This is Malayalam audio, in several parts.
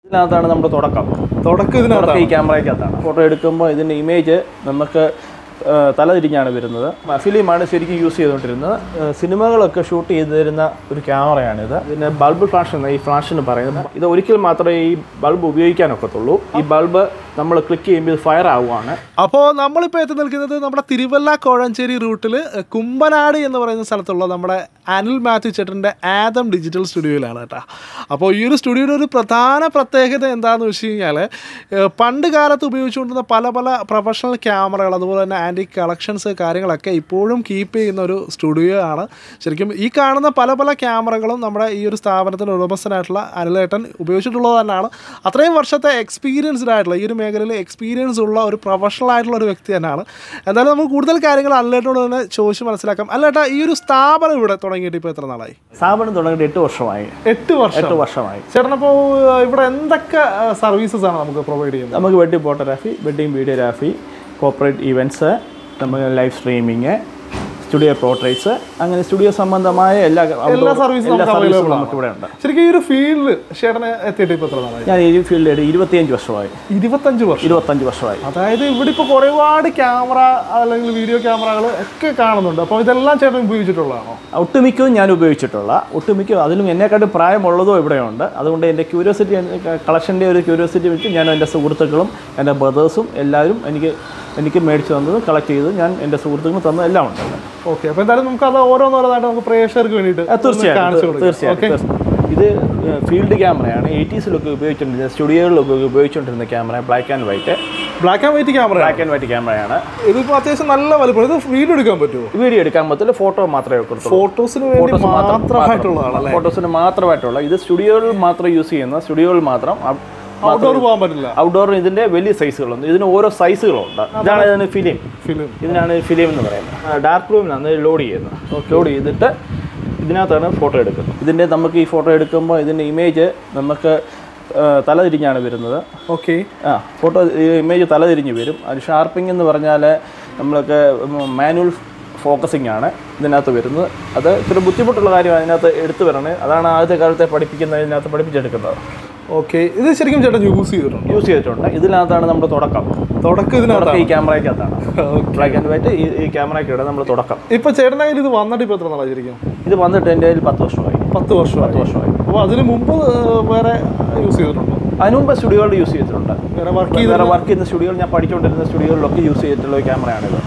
ഇതിനകത്താണ് നമ്മുടെ തുടക്കം തുടക്കം ഇതിനകത്ത് തുടക്കം ഈ ക്യാമറയ്ക്കകത്താണ് ഫോട്ടോ എടുക്കുമ്പോൾ ഇതിൻ്റെ ഇമേജ് നമുക്ക് ആ, തലതിരിഞ്ഞാണ് വരുന്നത് ഫിലിമാണ് ശരിക്കും യൂസ് ചെയ്തുകൊണ്ടിരുന്നത് ആ, സിനിമകളൊക്കെ ഷൂട്ട് ചെയ്ത് തരുന്ന ഒരു ക്യാമറയാണിത് ഇതിന് ബൾബ് ഫ്ലാഷ് എന്ന ഈ ഫ്ലാഷ് എന്ന് പറയുന്നത് ഇത് ഒരിക്കൽ മാത്രമേ ഈ ബൾബ് ഉപയോഗിക്കാനൊക്കത്തുള്ളൂ ഈ ബൾബ് നമ്മൾ ക്ലിക്ക് ചെയ്യുമ്പോൾ ഇത് ഫയർ ആവുകയാണ് അപ്പോൾ നമ്മളിപ്പോൾ എത്തി നിൽക്കുന്നത് നമ്മുടെ തിരുവല്ല കോഴഞ്ചേരി റൂട്ടിൽ കുമ്പനാട് എന്ന് പറയുന്ന സ്ഥലത്തുള്ള നമ്മുടെ അനിൽ മാത്യു ചേട്ടൻ്റെ ആദം ഡിജിറ്റൽ സ്റ്റുഡിയോയിലാണ് കേട്ടോ അപ്പോൾ ഈ ഒരു സ്റ്റുഡിയോയുടെ ഒരു പ്രധാന പ്രത്യേകത എന്താണെന്ന് വെച്ച് കഴിഞ്ഞാൽ ഏഹ് പണ്ട് കാലത്ത് ഉപയോഗിച്ചുകൊണ്ടിരുന്ന പല പല പ്രൊഫഷണൽ ക്യാമറകൾ അതുപോലെ തന്നെ ആൻറ്റി കളക്ഷൻസ് കാര്യങ്ങളൊക്കെ ഇപ്പോഴും കീപ്പ് ചെയ്യുന്ന ഒരു സ്റ്റുഡിയോ ആണ് ശരിക്കും ഈ കാണുന്ന പല പല ക്യാമറകളും നമ്മുടെ ഈ ഒരു സ്ഥാപനത്തിന് ഉടമസ്ഥനായിട്ടുള്ള അനിലേട്ടൻ ഉപയോഗിച്ചിട്ടുള്ളത് തന്നെയാണ് അത്രയും വർഷത്തെ എക്സ്പീരിയൻസ്ഡ് ആയിട്ടുള്ള ഈ ഒരു മേഖലയിൽ എക്സ്പീരിയൻസ് ഉള്ള ഒരു പ്രൊഫഷണൽ ആയിട്ടുള്ള ഒരു വ്യക്തി തന്നെയാണ് എന്തായാലും നമുക്ക് കൂടുതൽ കാര്യങ്ങൾ അനിലേട്ടനോട് തന്നെ ചോദിച്ച് മനസ്സിലാക്കാം അല്ലേട്ടാ ഈ ഒരു സ്ഥാപനം ഇവിടെ തുടങ്ങിയിട്ട് ഇപ്പോൾ എത്ര നാളായി സ്ഥാപനം തുടങ്ങിയിട്ട് എട്ട് വർഷമായി എട്ട് വർഷം എട്ട് വർഷമായി ചേട്ടനപ്പോൾ ഇവിടെ എന്തൊക്കെ സർവീസസ് ആണ് നമുക്ക് പ്രൊവൈഡ് ചെയ്യുന്നത് നമുക്ക് wedding photography wedding videography corporate events നമുക്ക് ലൈവ് സ്ട്രീമിങ് സ്റ്റുഡിയോ പോർട്രേറ്റ്സ് അങ്ങനെ സ്റ്റുഡിയോ സംബന്ധമായ എല്ലാ എല്ലാ സർവീസും എല്ലാ നമുക്ക് സർവീസും available നമുക്ക് ഇവിടെ ഉണ്ട് ശരിക്കും ഈ ഒരു ഫീൽഡിൽ ചേട്ടന് എത്തിയിട്ട് ഇപ്പോൾ എത്ര നാളായി ഞാൻ ഈ ഫീൽഡിൽ ഇരുപത്തിയഞ്ച് വർഷമായി ഇരുപത്തഞ്ച് വർഷം ഇരുപത്തഞ്ച് വർഷമായി അതായത് ഇവിടെ ഇപ്പോൾ ഒരുപാട് ക്യാമറ അല്ലെങ്കിൽ വീഡിയോ ക്യാമറകൾ ഒക്കെ കാണുന്നുണ്ട് അപ്പോൾ ഇതെല്ലാം ചേട്ടൻ ഉപയോഗിച്ചിട്ടുള്ളതാണോ ഒട്ടുമിക്കവും ഞാൻ ഉപയോഗിച്ചിട്ടുള്ള ഒട്ടുമിക്കവും അതിലും എന്നെക്കാട്ടും പ്രായമുള്ളതും ഇവിടെയുണ്ട് അതുകൊണ്ട് എൻ്റെ ക്യൂരിയോസിറ്റി കളക്ഷൻ്റെ ഒരു ക്യൂരിയോസിറ്റി വെച്ച് ഞാൻ എൻ്റെ സുഹൃത്തുക്കളും എൻ്റെ ബ്രദേഴ്സും എല്ലാവരും എനിക്ക് എനിക്ക് മേടിച്ച് തന്നതും കളക്ട് ചെയ്തതും ഞാൻ എൻ്റെ സുഹൃത്തുക്കളും തന്നതും എല്ലാം ഉണ്ട് ഓക്കെ അപ്പോൾ എന്തായാലും നമുക്ക് അത് ഓരോന്നോരോന്നായിട്ട് നമുക്ക് പ്രേക്ഷകർക്ക് വേണ്ടിയിട്ട് ആ, തീർച്ചയായും കാണിച്ചു തീർ- കൊടുക്കാം തീർച്ചയായും ഓക്കെ തീർച്ചയായും. ഇത് ഫീൽഡ് ക്യാമറയാണ് എയ്റ്റീസിലൊക്കെ ഉപയോഗിച്ചുകൊണ്ടിരുന്ന സ്റ്റുഡിയോകളിലൊക്കെ ഉപയോഗിച്ചുകൊണ്ടിരുന്ന ക്യാമറ black and white black and white camera black and white ക്യാമറയാണ് ഇതിപ്പോൾ അത്യാവശ്യം നല്ല വലുപ്പം ഇത് വീഡിയോ എടുക്കാൻ പറ്റുമോ വീഡിയോ എടുക്കാൻ പറ്റത്തില്ല ഫോട്ടോ മാത്രമേ കൊടുത്തുള്ളൂ ഫോട്ടോസിന് വേണ്ടി ഫോട്ടോസ് മാത്രം മാത്രമായിട്ടുള്ളതാണല്ലേ ഫോട്ടോസിന് മാത്രമായിട്ടുള്ള ഇത് സ്റ്റുഡിയോകളിൽ മാത്രം യൂസ് ചെയ്യുന്ന സ്റ്റുഡിയോകളിൽ മാത്രം ഔട്ട്ഡോർ പോകാൻ പറ്റില്ല ഔട്ട്ഡോർ ഇതിന്റെ വലിയ സൈസുകളുണ്ട് ഇതിന് ഓരോ സൈസുകളുണ്ട് ഇതാണ് ഇതിന് ഫിലിം ഫിലിം ഇതിനാണ് ഫിലിം എന്ന് പറയുന്നത് ഡാർക്ക് റൂമിലാണ് ലോഡ് ചെയ്യുന്നത് ലോഡ് ചെയ്തിട്ട് ഇതിനകത്താണ് ഫോട്ടോ എടുക്കുന്നത് ഇതിൻ്റെ നമുക്ക് ഈ ഫോട്ടോ എടുക്കുമ്പോൾ ഇതിൻ്റെ ഇമേജ് നമുക്ക് ആ, തലതിരിഞ്ഞാണ് വരുന്നത് ഓക്കെ ആ ഫോട്ടോ ഇമേജ് തലതിരിഞ്ഞ് വരും അത് ഷാർപ്പിംഗ് എന്ന് പറഞ്ഞാൽ നമ്മൾക്ക് മാനുവൽ ഫോക്കസിംഗ് ആണ് ഇതിനകത്ത് വരുന്നത് അത് ഇത്തിരി ബുദ്ധിമുട്ടുള്ള കാര്യമാണ് അതിനകത്ത് എടുത്തു വരണേ അതാണ് ആദ്യത്തെ കാലത്തെ പഠിപ്പിക്കുന്നത് ഇതിനകത്ത് പഠിപ്പിച്ചെടുക്കുന്നത് ഓക്കെ ഇത് ശരിക്കും ചേട്ടൻ യൂസ് ചെയ്തിട്ടുണ്ട് യൂസ് ചെയ്തിട്ടുണ്ട് ഇതിനകത്താണ് നമ്മുടെ തുടക്കം തുടക്കം ഇതിനകത്ത് തുടക്കം ഈ ക്യാമറയ്ക്കകത്താണ് ബ്ലാക്ക് ആൻഡ് വൈറ്റ് ഈ ഈ ക്യാമറയ്ക്കിടെ നമ്മൾ തുടക്കം ഇപ്പൊ ചേട്ടൻ്റെ കയ്യിൽ ഇത് വന്നിട്ട് ഇപ്പൊ എത്ര നാളായി ശരിക്കും ഇത് വന്നിട്ട് എൻ്റെ കയ്യിൽ പത്ത് വർഷമായി പത്ത് വർഷം പത്ത് വർഷമായി അപ്പോൾ അതിന് മുമ്പ് ഏഹ്, വേറെ യൂസ് ചെയ്തിട്ടുണ്ടോ അതിന് മുമ്പ് സ്റ്റുഡിയോകളിൽ യൂസ് ചെയ്തിട്ടുണ്ട് വേറെ വർക്ക് ചെയ്ത് വേറെ വർക്ക് ചെയ്യുന്ന സ്റ്റുഡിയോയിൽ ഞാൻ പഠിച്ചുകൊണ്ടിരുന്ന സ്റ്റുഡിയോകളിലൊക്കെ യൂസ് ചെയ്തിട്ടുള്ള ഒരു ക്യാമറയാണിത്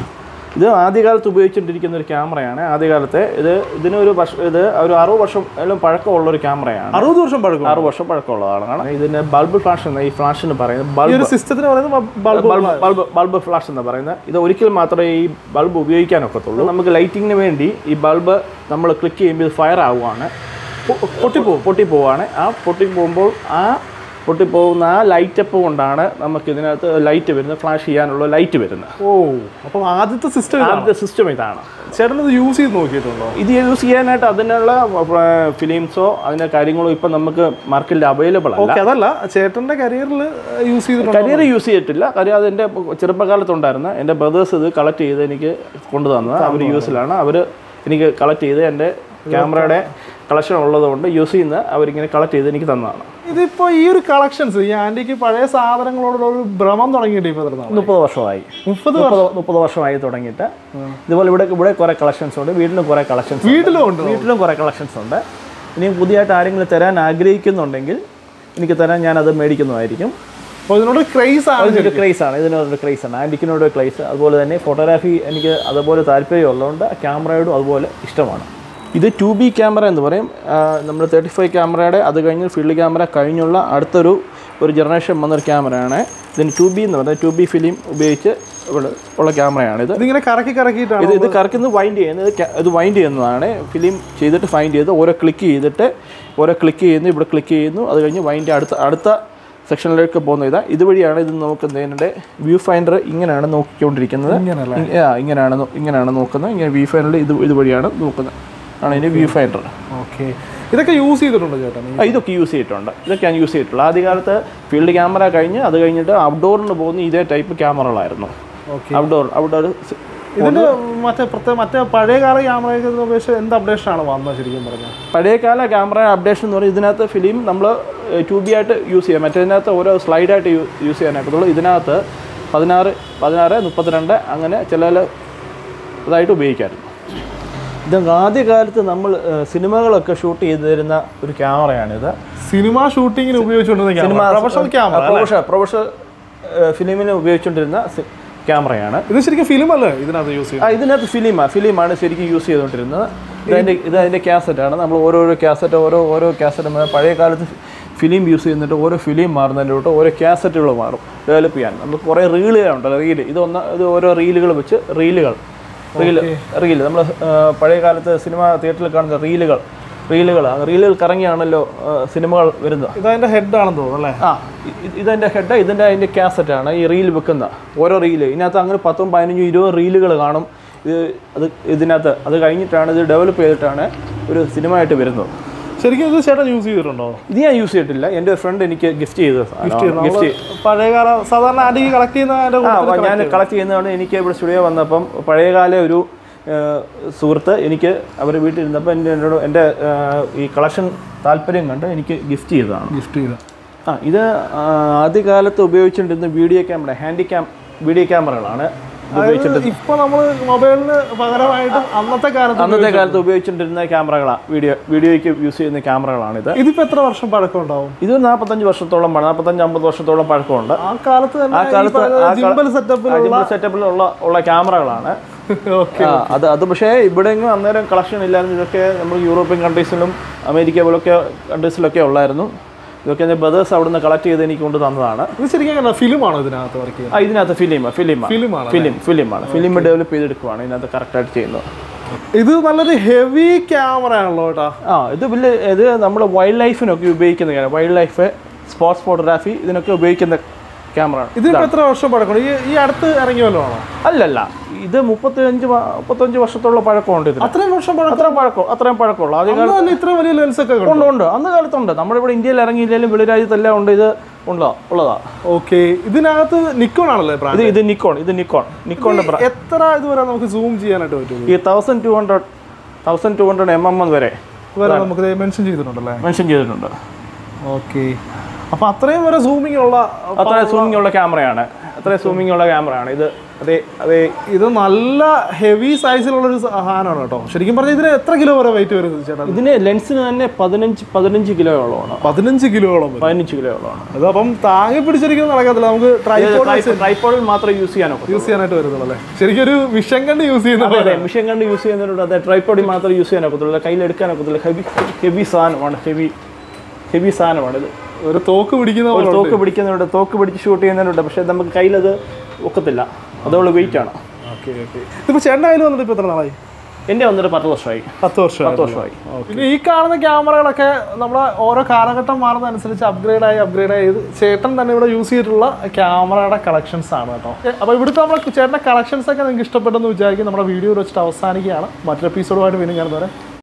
ഇത് ആദ്യകാലത്ത് ഉപയോഗിച്ചുകൊണ്ടിരിക്കുന്ന ഒരു ക്യാമറയാണ് ആദ്യകാലത്തെ ഇത് ഇതിനൊരു വർഷം ഇത് ഒരു അറുപത് വർഷം എല്ലാം പഴക്കമുള്ള ഒരു ക്യാമറയാണ് അറുപത് വർഷം പഴക്കം അറുപത് വർഷം പഴക്കമുള്ളതാണ് കാരണം ഇതിന് ബൾബ് ഫ്ലാഷ് എന്ന ഈ ഫ്ലാഷ് എന്ന് പറയുന്നത് ഈ ബൾബ് ഒരു സിസ്റ്റത്തിന് പറയുന്നത് bulb bulb bulb bulb flash എന്ന് പറയുന്നത് ഇത് ഒരിക്കൽ മാത്രമേ ഈ ബൾബ് ഉപയോഗിക്കാനൊക്കത്തുള്ളൂ നമുക്ക് ലൈറ്റിങ്ങിന് വേണ്ടി ഈ ബൾബ് നമ്മൾ ക്ലിക്ക് ചെയ്യുമ്പോൾ ഇത് ഫയർ ആവുകയാണ് പൊട്ടിപ്പോവും പൊട്ടിപ്പോവാണ് ആ പൊട്ടിപ്പോകുമ്പോൾ ആ പൊട്ടിപ്പോകുന്ന ആ ലൈറ്റപ്പ് കൊണ്ടാണ് നമുക്ക് ഇതിനകത്ത് ലൈറ്റ് വരുന്നത് ഫ്ലാഷ് ചെയ്യാനുള്ള ലൈറ്റ് വരുന്നത് ഓ അപ്പോൾ ആദ്യത്തെ സിസ്റ്റം ആദ്യത്തെ സിസ്റ്റം ഇതാണ് ചേട്ടൻ ഇത് യൂസ് ചെയ്ത് നോക്കിയിട്ടുണ്ടോ ഇത് യൂസ് ചെയ്യാനായിട്ട് അതിനുള്ള ഫിലിംസോ അതിൻ്റെ കാര്യങ്ങളോ ഇപ്പം നമുക്ക് മാർക്കറ്റിൽ അവൈലബിൾ അല്ല ഓക്കെ അതല്ല ചേട്ടന്റെ കരിയറിൽ യൂസ് ചെയ്തിട്ടുണ്ടോ കരിയർ യൂസ് ചെയ്തിട്ടില്ല കാര്യം അത് എൻ്റെ ചെറുപ്പകാലത്തുണ്ടായിരുന്ന എൻ്റെ ബ്രദേഴ്സ് ഇത് കളക്ട് ചെയ്ത് എനിക്ക് കൊണ്ടു തന്നത് അവർ യൂസിലാണ് അവർ എനിക്ക് കളക്ട് ചെയ്ത് എൻ്റെ ക്യാമറയുടെ കളക്ഷൻ ഉള്ളതുകൊണ്ട് യൂസ് ചെയ്യുന്ന അവരിങ്ങനെ കളക്ട് ചെയ്ത് എനിക്ക് തന്നതാണ് ഇതിപ്പോ ഈ ഒരു കളക്ഷൻസ് ഈ ആന്റിക്ക് പഴയ സാധനങ്ങളോടുള്ള ഒരു ഭ്രമം തുടങ്ങിയിട്ട് ഇപ്പൊ എത്ര നാളായി? മുപ്പത് വർഷമായി മുപ്പത് മുപ്പത് മുപ്പത് വർഷമായി തുടങ്ങിയിട്ട് ഇതുപോലെ ഇവിടെ ഇവിടെ കുറേ കളക്ഷൻസ് ഉണ്ട് വീട്ടിലും കുറേ കളക്ഷൻസ് വീട്ടിലും ഉണ്ട് വീട്ടിലും കുറേ കളക്ഷൻസ് ഉണ്ട് ഇനിയും പുതിയതായിട്ട് ആരെങ്കിലും തരാൻ ആഗ്രഹിക്കുന്നുണ്ടെങ്കിൽ എനിക്ക് തരാൻ ഞാനത് മേടിക്കുന്നതായിരിക്കും അപ്പോൾ ഇതിനോട് ക്രൈസ് ആണ് അതിനൊരു ക്രേസ് ആണ് ഇതിനൊരു ക്രേസ് ആണ് ആൻറ്റിക്കിനോട് ക്രേസ് അതുപോലെ തന്നെ ഫോട്ടോഗ്രാഫി എനിക്ക് അതുപോലെ താല്പര്യമുള്ളതുകൊണ്ട് ക്യാമറയോടും അതുപോലെ ഇഷ്ടമാണ് ഇത് ടു ബി ക്യാമറ എന്ന് പറയും നമ്മൾ തേർട്ടി ഫൈവ് ക്യാമറയുടെ അത് കഴിഞ്ഞ് ഫീൽഡ് ക്യാമറ കഴിഞ്ഞുള്ള അടുത്തൊരു ഒരു ജനറേഷൻ വന്നൊരു ക്യാമറയാണ് ഇതിന് ടു ബി എന്ന് പറയുന്നത് ടു ബി ഫിലിം ഉപയോഗിച്ച് ഇവിടെ ഉള്ള ക്യാമറയാണിത് ഇതിങ്ങനെ കറക്കി കറക്കിയിട്ടാണ് ഇത് ഇത് കറക്കുന്നത് വൈൻഡ് ചെയ്യുന്നത് ഇത് ഇത് വൈൻഡ് ചെയ്യുന്നതാണ് ഫിലിം ചെയ്തിട്ട് ഫൈൻഡ് ചെയ്ത് ഓരോ ക്ലിക്ക് ചെയ്തിട്ട് ഓരോ ക്ലിക്ക് ചെയ്യുന്നു ഇവിടെ ക്ലിക്ക് ചെയ്യുന്നു അത് കഴിഞ്ഞ് വൈൻഡ് അടുത്ത അടുത്ത സെക്ഷനിലേക്ക് പോകുന്ന ഇതാ ഇതുവഴിയാണ് ഇത് നോക്കുന്നത് ഇതിൻ്റെ വ്യൂ ഫൈൻഡർ ഇങ്ങനെയാണ് നോക്കിക്കൊണ്ടിരിക്കുന്നത് ഇങ്ങനല്ലേ? ഇ- ആ, ഇങ്ങനെയാണ് നോ- ഇങ്ങനെയാണ് നോക്കുന്നത് ഇങ്ങനെ വ്യൂ ഫൈൻഡറിൽ ഇത് ഇതുവഴിയാണ് നോക്കുന്നത് ആണ് ഇതിൻ്റെ വ്യൂ ഫൈൻഡർ ഓക്കെ ഇതൊക്കെ യൂസ് ചെയ്തിട്ടുണ്ടോ ചേട്ടൻ ആ, ഇതൊക്കെ യൂസ് ചെയ്തിട്ടുണ്ട് ഇതൊക്കെയാണ് യൂസ് ചെയ്തിട്ടുള്ളത് ആദ്യകാലത്ത് ഫീൽഡ് ക്യാമറ കഴിഞ്ഞ് അത് കഴിഞ്ഞിട്ട് ഔട്ട്ഡോറിന് പോകുന്ന ഇതേ ടൈപ്പ് ക്യാമറകളായിരുന്നു ഓക്കെ ഔട്ട്ഡോർ ഔട്ട്ഡോർ ഇതിന് മറ്റേ പ്രത്യേക മറ്റേ പഴയ കാല ക്യാമറയൊക്കെ ഉപയോഗിച്ച് എന്ത് അപ്ഡേഷൻ ആണ് വന്നത് ശരിക്കും പറഞ്ഞാൽ പഴയകാല ക്യാമറ അപ്ഡേഷൻ എന്ന് പറയുന്നത് ഇതിനകത്ത് ഫിലിം നമ്മൾ ടു ബി ആയിട്ട് യൂസ് ചെയ്യാം മറ്റേതിനകത്ത് ഓരോ സ്ലൈഡായിട്ട് യൂസ് ചെയ്യാനായിട്ടുള്ളൂ ഇതിനകത്ത് പതിനാറ് പതിനാറ് മുപ്പത്തിരണ്ട് അങ്ങനെ ചില ഇതായിട്ട് ഉപയോഗിക്കാറുണ്ട് ഇത് ആദ്യകാലത്ത് നമ്മൾ ഏഹ്, സിനിമകളൊക്കെ ഷൂട്ട് ചെയ്ത് തരുന്ന ഒരു ക്യാമറയാണിത് സിനിമ ഷൂട്ടിങ്ങിന് ഉപയോഗിച്ചുകൊണ്ടിരുന്ന cinema camera professional camera professional professional ഫിലിമിന് ഉപയോഗിച്ചുകൊണ്ടിരുന്ന സി- ക്യാമറയാണ് ഇത് ശരിക്കും ഫിലിം അല്ലേ ഇതിനകത്ത് യൂസ് ചെയ്യുന്നത് ആ ഇതിനകത്ത് ഫിലിമാണ് ഫിലിമാണ് ശരിക്കും യൂസ് ചെയ്തുകൊണ്ടിരുന്നത് ഇതതിൻ്റെ ഇത് അതിൻ്റെ ക്യാസറ്റാണ് നമ്മൾ ഓരോരോ ക്യാസറ്റ് ഓരോ ഓരോ ക്യാസറ്റ് പഴയ കാലത്ത് ഫിലിം യൂസ് ചെയ്യുന്നിട്ട് ഓരോ ഫിലിം മാറുന്നതിൻ്റെ ഓരോ ക്യാസറ്റുകൾ മാറും ഡെവലപ്പ് ചെയ്യാൻ നമുക്ക് കുറേ റീലുകളുണ്ടല്ലോ റീല് ഇത് ഒന്ന് ഇത് ഓരോ റീലുകൾ വെച്ച് റീലുകൾ റീല് റീല് നമ്മൾ പഴയ കാലത്ത് സിനിമ തിയേറ്ററിൽ കാണുന്ന റീലുകൾ റീലുകൾ ആ റീലുകൾ കറങ്ങിയാണല്ലോ ആ, സിനിമകൾ വരുന്നത് ഇതതിന്റെ ഹെഡ് ആണെന്ന് തോന്നുന്നു അല്ലേ ആ ഇ- ഇതെൻ്റെ ഹെഡ് ഇതിൻ്റെ അതിൻ്റെ കാസറ്റാണ് ഈ റീൽ വെക്കുന്ന ഓരോ റീല് ഇതിനകത്ത് അങ്ങനെ പത്തും പതിനഞ്ചും ഇരുപത് റീലുകൾ കാണും ഇത് അത് ഇതിനകത്ത് അത് കഴിഞ്ഞിട്ടാണ് ഇത് ഡെവലപ്പ് ചെയ്തിട്ടാണ് ഒരു സിനിമ ആയിട്ട് വരുന്നത് ശരിക്കും ഇത് ചേട്ടൻ യൂസ് ചെയ്തിട്ടുണ്ടോ ഇത് ഞാൻ യൂസ് ചെയ്തിട്ടില്ല എൻ്റെ ഫ്രണ്ട് എനിക്ക് ഗിഫ്റ്റ് ചെയ്ത ഗിഫ്റ്റ് പഴയകാല സാധാരണ ആന്റിക്ക് കളക്ട് ചെയ്യുന്ന അതിന്റെ ആ കൂട്ടത്തിൽ ഞാൻ കളക്ട് ചെയ്യുന്നതാണ് എനിക്ക് ഇവിടെ സ്റ്റുഡിയോ വന്നപ്പം പഴയകാല ഒരു ആ, സുഹൃത്ത് എനിക്ക് അവർ വീട്ടിൽ ഇരുന്നപ്പോൾ എൻ്റെ എന്നോട് എൻ്റെ ആ, ഈ കളക്ഷൻ താല്പര്യം കണ്ട് എനിക്ക് ഗിഫ്റ്റ് ചെയ്തതാണ് ഗിഫ്റ്റ് ചെയ്ത ആ ഇത് ആ, ആദ്യകാലത്ത് ഉപയോഗിച്ചുകൊണ്ടിരുന്ന video camera handycam video ക്യാമറകളാണ് ഇത് ഉപയോഗിച്ചിട്ട് ഇപ്പൊ നമ്മൾ മൊബൈലിന് പകരമായിട്ട് അന്നത്തെ കാലത്ത് അന്നത്തെ കാലത്ത് ഉപയോഗിച്ചുകൊണ്ടിരുന്ന ക്യാമറകളാണ് വീഡിയോ വീഡിയോയ്ക്ക് യൂസ് ചെയ്യുന്ന ക്യാമറകളാണിത് ഇതിപ്പോ എത്ര വർഷം പഴക്കം ഉണ്ടാവും ഇത് നാൽപ്പത്തഞ്ച് വർഷത്തോളം പഴ- നാൽപ്പത്തഞ്ച് അമ്പത് വർഷത്തോളം പഴക്കമുണ്ട് ആ കാലത്ത് തന്നെ ആ കാലത്ത് ആ ജിമ്പൽ സെറ്റപ്പിലുള്ള സെറ്റപ്പിലുള്ള ഉള്ള ക്യാമറകളാണ് ഓക്കെ ആ, അത് അത് പക്ഷേ ഇവിടെ എങ്ങും അന്നേരം കളക്ഷൻ ഇല്ലായിരുന്നു ഇതൊക്കെ നമ്മൾ യൂറോപ്യൻ കൺട്രീസിലും അമേരിക്ക പോലൊക്കെ കൺട്രീസിലൊക്കെ ഉള്ളായിരുന്നു ഇതൊക്കെ എൻ്റെ ബ്രദേഴ്സ് അവിടെ നിന്ന് കളക്ട് ചെയ്ത് എനിക്ക് കൊണ്ട് തന്നതാണ് ഇത് ശരിക്കും ഫിലിമാണോ ഇതിനകത്ത് വർക്ക് ചെയ്യുന്നത് ആ ഇതിനകത്ത് ഫിലിം ഫിലിം ഫിലിമാണ് ഫിലിം ഫിലിമാണ് ഫിലിം ഡെവലപ്പ് ചെയ്തെടുക്കുവാണ് ഇതിനകത്ത് കറക്റ്റായിട്ട് ചെയ്യുന്നത് ഇത് നല്ലൊരു ഹെവി ക്യാമറ ആണല്ലോ കേട്ടാ ആ ഇത് വലിയ ഇത് നമ്മൾ വൈൽഡ് ലൈഫിനൊക്കെ ഉപയോഗിക്കുന്ന വൈൽഡ് ലൈഫ് സ്പോർട്സ് ഫോട്ടോഗ്രാഫി ഇതിനൊക്കെ ഉപയോഗിക്കുന്ന ക്യാമറ ഇതിപ്പോ എത്ര വർഷം പഴക്കം ഈ ഈ അടുത്ത് ഇറങ്ങിയ വല്ലതും ആണോ അല്ലല്ല ഇത് മുപ്പത്തിയഞ്ച് വ- മുപ്പത്തഞ്ച് വർഷത്തോളം പഴക്കമുണ്ട് ഇതിന് അത്രയും വർഷം പഴക്കം അത്രയും പഴക്കം അത്രയും പഴക്കമുള്ള ആദ്യ കാലത്ത് തന്നെ ഇത്ര വലിയ ലെൻസ് ഒക്കെ ഉണ്ട് ഉണ്ട് ഉണ്ട് അന്ന് കാലത്തുണ്ട് നമ്മുടെ ഇവിടെ ഇന്ത്യയിൽ ഇറങ്ങിയില്ലെങ്കിലും വെളിരാജ്യത്തെല്ലാം ഉണ്ട് ഇത് ഉണ്ടോ ഉള്ളതാ ഓക്കെ ഇതിനകത്ത് നിക്കോൺ ആണല്ലേ ഇത് ബ്രാൻഡ് ഇത് നിക്കോൺ ഇത് നിക്കോൺ നിക്കോണിന്റെ ബ്രാ എത്ര ഇതുവരെ നമുക്ക് സൂം ചെയ്യാനായിട്ട് പറ്റുള്ളൂ ഈ thousand two hundred thousand two hundred M M വരെ ഇതുവരെ നമുക്ക് മെൻഷൻ ചെയ്തിട്ടുണ്ടല്ലേ മെൻഷൻ ചെയ്തിട്ടുണ്ട് ഓക്കെ അപ്പൊ അത്രയും വരെ സൂമിംഗ് ഉള്ള അത്ര സൂമിംഗ് ഉള്ള ക്യാമറയാണ് അത്ര സൂമിംഗ് ഉള്ള ക്യാമറയാണ് ഇത് അതേ അതേ ഇത് നല്ല ഹെവി സൈസിലുള്ള ഒരു സാധനമാണ് കേട്ടോ ശരിക്കും പറഞ്ഞാൽ ഇതിന് എത്ര കിലോ വരെ വെയിറ്റ് വരുന്നത് ചേട്ടാ ഇതിന് ലെൻസിന് തന്നെ പതിനഞ്ച് പതിനഞ്ച് കിലോയോളമാണ് പതിനഞ്ച് കിലോയോളം വരും പതിനഞ്ച് കിലോയോളമാണ് അതപ്പം താങ്ങി പിടിച്ചിരിക്കുന്നത് നടക്കത്തില്ല നമുക്ക് ട്രൈപോഡ് ട്രൈപ്പോഡിൽ മാത്രമേ യൂസ് ചെയ്യാനൊക്കെ യൂസ് ചെയ്യാനായിട്ട് വരുന്നുള്ളൂ അല്ലേ ശരിക്കും ഒരു വിഷം കണ്ട് യൂസ് ചെയ്യുന്നത് അതെ മിഷൻ കണ്ട് യൂസ് ചെയ്യുന്നവരോട് അതെ ട്രൈപ്പോഡിൽ മാത്രമേ യൂസ് ചെയ്യാനൊക്കത്തുള്ളൂ കയ്യിലെടുക്കാനൊക്കത്തില്ല ഹെവി ഹെവി സാധനമാണ് ഹെവി ഹെവി സാധനമാണ് ഇത് ഒരു തോക്ക് പിടിക്കുന്ന ഒരു പോലെ തോക്ക് പിടിക്കുന്നവരുണ്ട് തോക്ക് പിടിച്ച് ഷൂട്ട് ചെയ്യുന്നവരുണ്ട് പക്ഷേ നമുക്ക് കയ്യിലത് ഒക്കത്തില്ല അതുകൊണ്ട് വെയിറ്റ് ആണ് ഓക്കെ ഓക്കെ ഇതിപ്പോ ചേട്ടൻ്റെ കയ്യിൽ വന്നിട്ട് ഇപ്പൊ എത്ര നാളായി എൻ്റെ വന്നിട്ട് പത്ത് വർഷമായി പത്ത് വർഷം പത്ത് വർഷമായി പിന്നെ ഈ കാണുന്ന ക്യാമറകളൊക്കെ നമ്മുടെ ഓരോ കാലഘട്ടം മാറുന്നതനുസരിച്ച് അപ്ഗ്രേഡ് ആയി അപ്ഗ്രേഡ് ആയി ഇത് ചേട്ടൻ തന്നെ ഇവിടെ യൂസ് ചെയ്തിട്ടുള്ള ക്യാമറയുടെ കളക്ഷൻസ് ആണ് കേട്ടോ അപ്പോൾ ഇവിടുത്തെ നമ്മുടെ ചേട്ടൻ്റെ കളക്ഷൻസ് ഒക്കെ നിങ്ങൾക്ക് ഇഷ്ടപ്പെട്ടെന്ന് വിചാരിക്കും നമ്മുടെ വീഡിയോ വെച്ചിട്ട് അവസാനിക്കുകയാണ് മറ്റൊരു എപ്പിസോഡുമായിട്ട് വീണ്ടും ഞാൻ വരെ